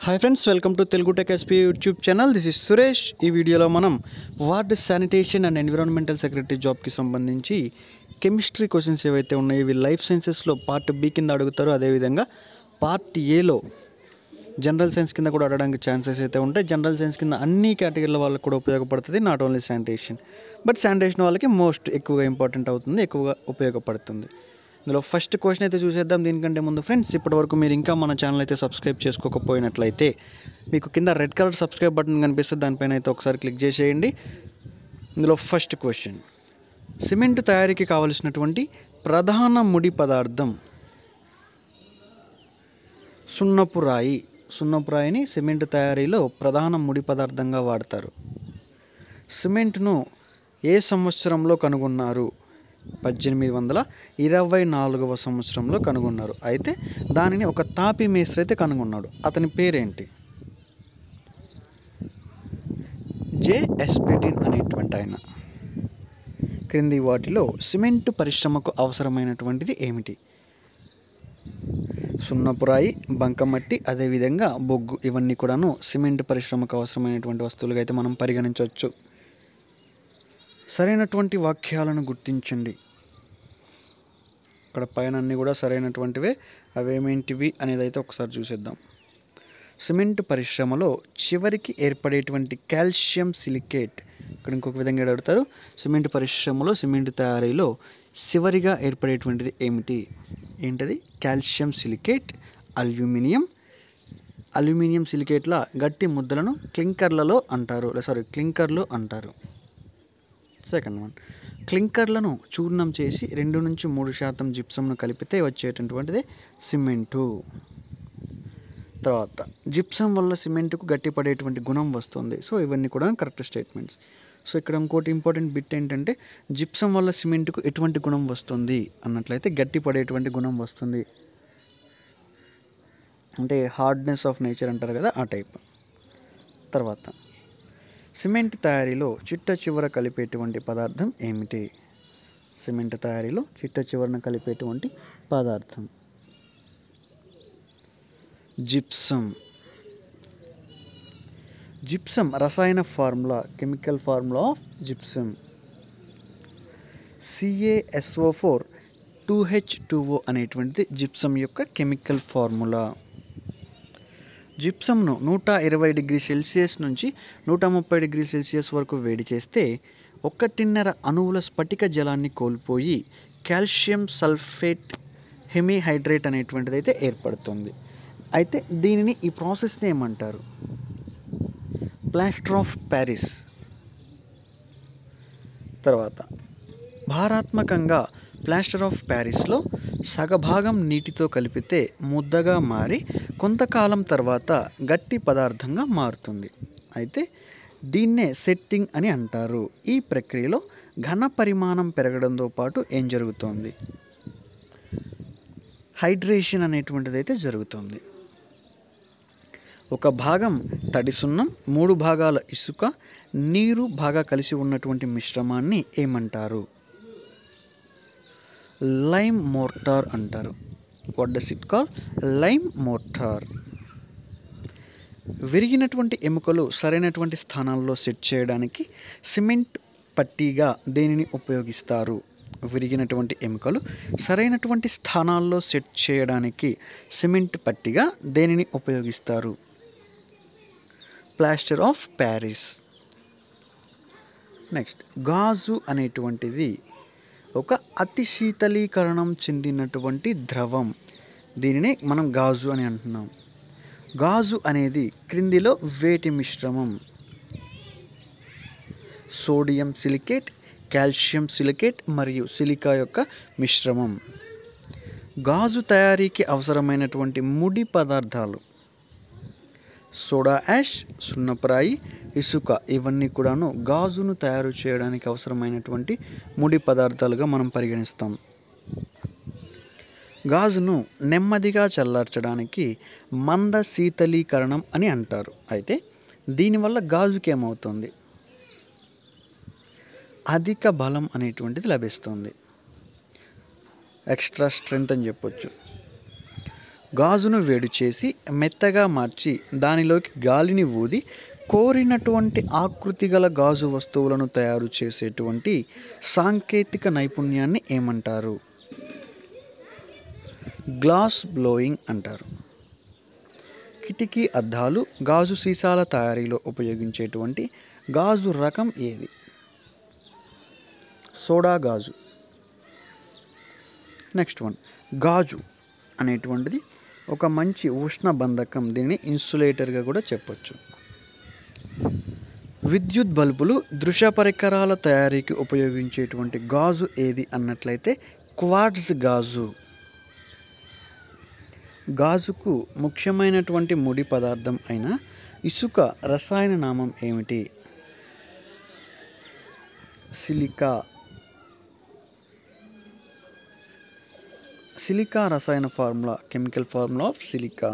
hi friends welcome to Telugu tech SP YouTube channel this is Suresh ఈ వీడియోలో మనం ward sanitation and environmental secretary జాబ్కి సంబంధించి కెమిస్ట్రీ క్వశ్చన్స్ ఏవైతే ఉన్నాయో ఇవి లైఫ్ సైన్సెస్లో పార్ట్ బి కింద అడుగుతారో అదేవిధంగా పార్ట్ ఏలో జనరల్ సైన్స్ కింద కూడా అడగడానికి ఛాన్సెస్ అయితే ఉంటాయి జనరల్ సైన్స్ కింద అన్ని కేటగిరీల వాళ్ళకి కూడా ఉపయోగపడుతుంది not only sanitation but sanitation వాళ్ళకి మోస్ట్ ఎక్కువగా ఇంపార్టెంట్ అవుతుంది ఎక్కువగా ఉపయోగపడుతుంది ఇందులో ఫస్ట్ క్వశ్చన్ అయితే చూసేద్దాం దీనికంటే ముందు ఫ్రెండ్స్ ఇప్పటివరకు మీరు ఇంకా మన ఛానల్ అయితే సబ్స్క్రైబ్ చేసుకోకపోయినట్లయితే మీకు కింద రెడ్ కలర్ సబ్స్క్రైబ్ బటన్ కనిపిస్తుంది దానిపైన అయితే ఒకసారి క్లిక్ చేసేయండి ఇందులో ఫస్ట్ క్వశ్చన్ సిమెంట్ తయారీకి కావలసినటువంటి ప్రధాన ముడి పదార్థం సున్నపు రాయి సున్నపు రాయిని సిమెంట్ తయారీలో ప్రధాన ముడి పదార్థంగా వాడతారు సిమెంట్ను ఏ సంవత్సరంలో కనుగొన్నారు పద్దెనిమిది వందల ఇరవై నాలుగవ సంవత్సరంలో కనుగొన్నారు అయితే దానిని ఒక తాపి మేస్త్రి అయితే కనుగొన్నాడు అతని పేరేంటి జే ఎస్పిటిన్ అనేటువంటి ఆయన క్రింది వాటిలో సిమెంట్ పరిశ్రమకు అవసరమైనటువంటిది ఏమిటి సున్నపురాయి బంకమట్టి అదేవిధంగా బొగ్గు ఇవన్నీ కూడాను సిమెంట్ పరిశ్రమకు అవసరమైనటువంటి వస్తువులుగా అయితే మనం పరిగణించవచ్చు సరైనటువంటి వాక్యాలను గుర్తించండి ఇక్కడ పైన అన్నీ కూడా సరైనటువంటివే అవేమేంటివి అనేది అయితే ఒకసారి చూసేద్దాం సిమెంట్ పరిశ్రమలో చివరికి ఏర్పడేటువంటి కాల్షియం సిలికేట్ ఇక్కడ ఇంకొక విధంగా అడుగుతారు సిమెంట్ పరిశ్రమలో సిమెంట్ తయారీలో చివరిగా ఏర్పడేటువంటిది ఏమిటి ఏంటది కాల్షియం సిలికేట్ అల్యూమినియం అల్యూమినియం సిలికేట్ల గట్టి ముద్దలను క్లింకర్లలో అంటారు సారీ క్లింకర్లు అంటారు సెకండ్ వన్ క్లింకర్లను చూర్ణం చేసి రెండు నుంచి మూడు శాతం జిప్సంను కలిపితే వచ్చేటటువంటిది సిమెంటు తర్వాత జిప్సం వల్ల సిమెంట్కు గట్టిపడేటువంటి గుణం వస్తుంది సో ఇవన్నీ కూడా కరెక్ట్ స్టేట్మెంట్స్ సో ఇక్కడ ఇంకోటి ఇంపార్టెంట్ బిట్ ఏంటంటే జిప్సం వల్ల సిమెంట్కు ఎటువంటి గుణం వస్తుంది అన్నట్లయితే గట్టిపడేటువంటి గుణం వస్తుంది అంటే హార్డ్నెస్ ఆఫ్ నేచర్ అంటారు కదా ఆ టైప్ తర్వాత సిమెంట్ తయారీలో చిట్ట చివర కలిపేటువంటి పదార్థం ఏమిటి సిమెంట్ తయారీలో చిట్ట చివరన కలిపేటువంటి పదార్థం జిప్సం జిప్సం రసాయన formula chemical formula of gypsum CaSO four two H two O అనేటువంటిది జిప్సం యొక్క కెమికల్ ఫార్ములా జిప్సంను నూట ఇరవై డిగ్రీ సెల్సియస్ నుంచి నూట ముప్పై డిగ్రీ సెల్సియస్ వరకు వేడి చేస్తే ఒకటిన్నర అణువుల స్ఫటిక జలాన్ని కోల్పోయి కాల్షియం సల్ఫేట్ హెమీహైడ్రేట్ అనేటువంటిది అయితే ఏర్పడుతుంది అయితే దీనిని ఈ ప్రాసెస్ని ఏమంటారు ప్లాస్టర్ ఆఫ్ ప్యారిస్ తర్వాత భారాత్మకంగా ప్లాస్టర్ ఆఫ్ ప్యారిస్లో సగభాగం నీటితో కలిపితే ముద్దగా మారి కొంతకాలం తర్వాత గట్టి పదార్థంగా మారుతుంది అయితే దీన్నే సెట్టింగ్ అని అంటారు ఈ ప్రక్రియలో ఘన పరిమాణం పెరగడంతో పాటు ఏం జరుగుతోంది హైడ్రేషన్ అనేటువంటిది అయితే జరుగుతుంది ఒక భాగం తడి సున్నం మూడు భాగాల ఇసుక నీరు బాగా కలిసి ఉన్నటువంటి మిశ్రమాన్ని ఏమంటారు లైమ్ మోర్టార్ అంటారు what does it call lime mortar విరిగినటువంటి ఎముకలు సరైనటువంటి స్థానాల్లో సెట్ చేయడానికి సిమెంట్ పట్టీగా దేనిని ఉపయోగిస్తారు విరిగినటువంటి ఎముకలు సరైనటువంటి స్థానాల్లో సెట్ చేయడానికి సిమెంట్ పట్టిగా దేనిని ఉపయోగిస్తారు ప్లాస్టర్ ఆఫ్ ప్యారిస్ నెక్స్ట్ గాజు అనేటువంటిది ఒక అతి శీతలీకరణం చెందినటువంటి ద్రవం దీనిని మనం గాజు అని అంటున్నాం గాజు అనేది క్రిందిలో వేటి మిశ్రమం సోడియం సిలికేట్ కాల్షియం సిలికేట్ మరియు సిలికా యొక్క మిశ్రమం గాజు తయారీకి అవసరమైనటువంటి ముడి పదార్థాలు సోడా యాష్ సున్నపరాయి ఇసుక ఇవన్నీ కూడాను గాజును తయారు చేయడానికి అవసరమైనటువంటి ముడి పదార్థాలుగా మనం పరిగణిస్తాం గాజును నెమ్మదిగా చల్లార్చడానికి మంద శీతలీకరణం అని అంటారు అయితే దీనివల్ల గాజుకి ఏమవుతుంది అధిక బలం అనేటువంటిది లభిస్తుంది ఎక్స్ట్రా స్ట్రెంగ్త్ అని చెప్పొచ్చు గాజును వేడి చేసి మెత్తగా మార్చి దానిలోకి గాలిని ఊది కోరినటువంటి ఆకృతి గల గాజు వస్తువులను తయారు చేసేటువంటి సాంకేతిక నైపుణ్యాన్ని ఏమంటారు గ్లాస్ బ్లోయింగ్ అంటారు కిటికీ అద్దాలు గాజు సీసాల తయారీలో ఉపయోగించేటువంటి గాజు రకం ఏది సోడా గాజు నెక్స్ట్ వన్ గాజు అనేటువంటిది ఒక మంచి ఉష్ణ బంధకం దీన్ని ఇన్సులేటర్గా కూడా చెప్పొచ్చు విద్యుత్ బల్బులు దృశ్య పరికరాల తయారీకి ఉపయోగించేటువంటి గాజు ఏది అన్నట్లయితే క్వార్ట్జ్ గాజు గాజుకు ముఖ్యమైనటువంటి ముడి పదార్థం అయిన ఇసుక రసాయన నామం ఏమిటి సిలికా సిలికా రసాయన formula chemical formula of silica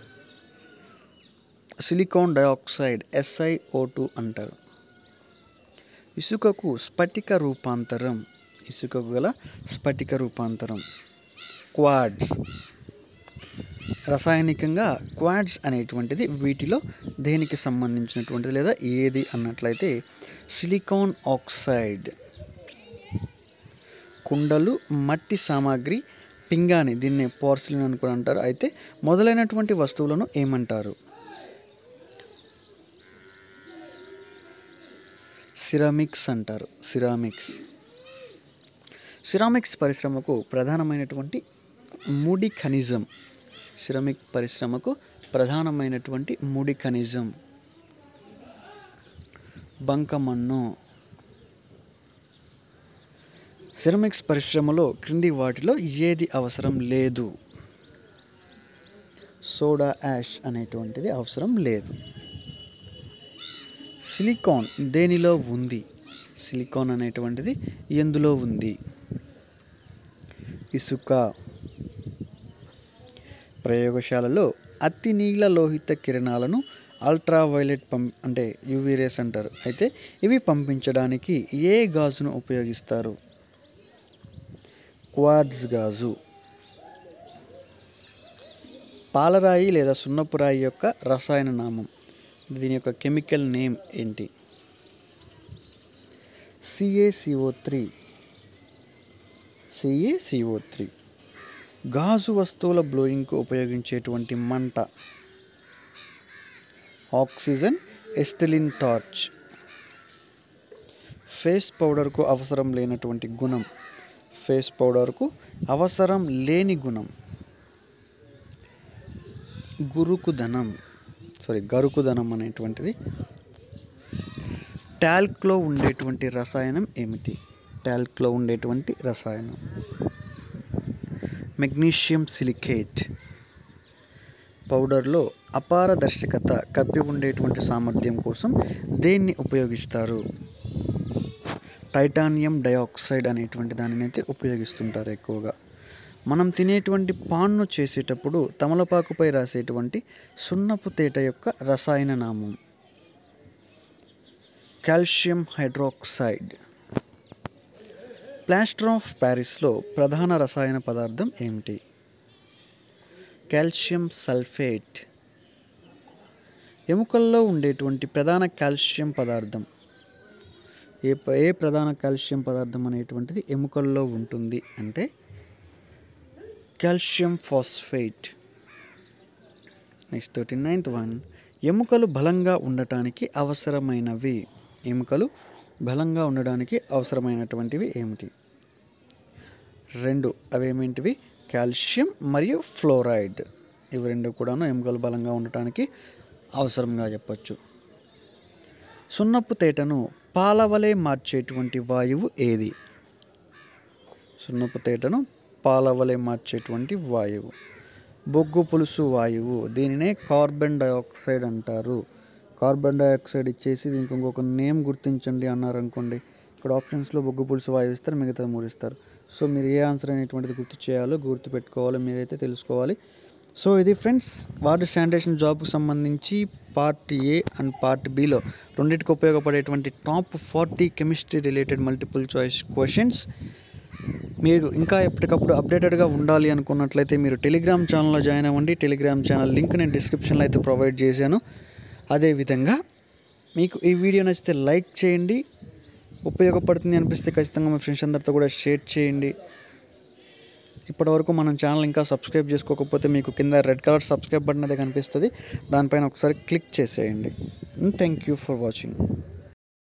silicon dioxide SiO two అంటారు ఇసుకకు స్ఫటిక రూపాంతరం ఇసుకకు గల స్ఫటిక రూపాంతరం క్వాడ్స్ రసాయనికంగా క్వాడ్స్ అనేటువంటిది వీటిలో దేనికి సంబంధించినటువంటిది లేదా ఏది అన్నట్లయితే సిలికాన్ ఆక్సైడ్ కుండలు మట్టి సామాగ్రి పింగాని దీన్ని పోర్సిలిన్ అని కూడా అంటారు అయితే మొదలైనటువంటి వస్తువులను ఏమంటారు సిరామిక్స్ అంటారు సిరామిక్స్ సిరామిక్స్ పరిశ్రమకు ప్రధానమైనటువంటి ముడి ఖనిజం సిరమిక్ పరిశ్రమకు ప్రధానమైనటువంటి ముడి ఖనిజం బంకమన్ను సిరమిక్స్ పరిశ్రమలో క్రింది వాటిలో ఏది అవసరం లేదు సోడా యాష్ అనేటువంటిది అవసరం లేదు సిలికాన్ దేనిలో ఉంది సిలికాన్ అనేటువంటిది ఎందులో ఉంది ఇసుక ప్రయోగశాలలో అతి నీల లోహిత కిరణాలను అల్ట్రావైలెట్ పం అంటే యూవీ రేస్ అంటారు అయితే ఇవి పంపించడానికి ఏ గాజును ఉపయోగిస్తారు క్వార్ట్జ్ గాజు పాలరాయి లేదా సున్నపు రాయి యొక్క రసాయన నామం దీని యొక్క కెమికల్ నేమ్ ఏంటి సిఏసిఓ త్రీ సిఏసిఓ త్రీ గాజు వస్తువుల బ్లోయింగ్కు ఉపయోగించేటువంటి మంట ఆక్సిజన్ ఎస్టలిన్ టార్చ్ ఫేస్ పౌడర్కు అవసరం లేనటువంటి గుణం ఫేస్ పౌడర్కు అవసరం లేని గుణం గురుకుదనం సారీ గరుకుదనం అనేటువంటిది టాల్క్లో ఉండేటువంటి రసాయనం ఏమిటి టాల్క్లో ఉండేటువంటి రసాయనం మెగ్నీషియం సిలికేట్ పౌడర్లో అపారదర్శకత కప్పి ఉండేటువంటి సామర్థ్యం కోసం దేన్ని ఉపయోగిస్తారు టైటానియం డయాక్సైడ్ అనేటువంటి దానిని అయితే ఉపయోగిస్తుంటారు ఎక్కువగా మనం తినేటువంటి పాన్ను చేసేటప్పుడు తమలపాకుపై రాసేటువంటి సున్నపు తేట యొక్క రసాయన నామం కాల్షియం హైడ్రాక్సైడ్ ప్లాస్టర్ ఆఫ్ ప్యారిస్లో ప్రధాన రసాయన పదార్థం ఏమిటి కాల్షియం సల్ఫేట్ ఎముకల్లో ఉండేటువంటి ప్రధాన కాల్షియం పదార్థం ఏ ప- ఏ ప్రధాన కాల్షియం పదార్థం అనేటువంటిది ఎముకల్లో ఉంటుంది అంటే calcium phosphate next thirty ninth one ఎముకలు బలంగా ఉండటానికి అవసరమైనవి ఎముకలు బలంగా ఉండడానికి అవసరమైనటువంటివి ఏమిటి రెండు అవేమేంటివి కాల్షియం మరియు ఫ్లోరైడ్ ఇవి రెండు కూడాను ఎముకలు బలంగా ఉండటానికి అవసరంగా చెప్పచ్చు సున్నపు తేటను పాలవలే మార్చేటువంటి వాయువు ఏది సున్నపు తేటను పాలవలే మార్చేటువంటి వాయువు బొగ్గు పులుసు వాయువు దీనినే కార్బన్ డయాక్సైడ్ అంటారు కార్బన్ డయాక్సైడ్ ఇచ్చేసి దీనికి ఇంకొక నేమ్ గుర్తించండి అన్నారు అనుకోండి ఇక్కడ ఆప్షన్స్లో బొగ్గు పులుసు వాయువు ఇస్తారు మిగతా మూడు ఇస్తారు సో మీరు ఏ ఆన్సర్ అనేటువంటిది గుర్తు చేయాలో గుర్తు పెట్టుకోవాలో మీరైతే తెలుసుకోవాలి సో ఇది ఫ్రెండ్స్ వాటర్ శానిటేషన్ జాబ్కి సంబంధించి పార్ట్ ఏ అండ్ పార్ట్ బిలో రెండింటికి ఉపయోగపడేటువంటి top forty chemistry related multiple choice questions మీరు ఇంకా ఎప్పటికప్పుడు అప్డేటెడ్గా ఉండాలి అనుకున్నట్లయితే మీరు టెలిగ్రామ్ ఛానల్లో జాయిన్ అవ్వండి టెలిగ్రామ్ ఛానల్ లింక్ నేను డిస్క్రిప్షన్లో అయితే ప్రొవైడ్ చేశాను అదేవిధంగా మీకు ఈ వీడియో నచ్చితే లైక్ చేయండి ఉపయోగపడుతుంది అనిపిస్తే ఖచ్చితంగా మీ ఫ్రెండ్స్ అందరితో కూడా షేర్ చేయండి ఇప్పటివరకు మనం ఛానల్ ఇంకా సబ్స్క్రైబ్ చేసుకోకపోతే మీకు కింద రెడ్ కలర్ సబ్స్క్రైబ్ బటన్ అయితే కనిపిస్తుంది దానిపైన ఒకసారి క్లిక్ చేసేయండి థ్యాంక్ యూ ఫర్ వాచింగ్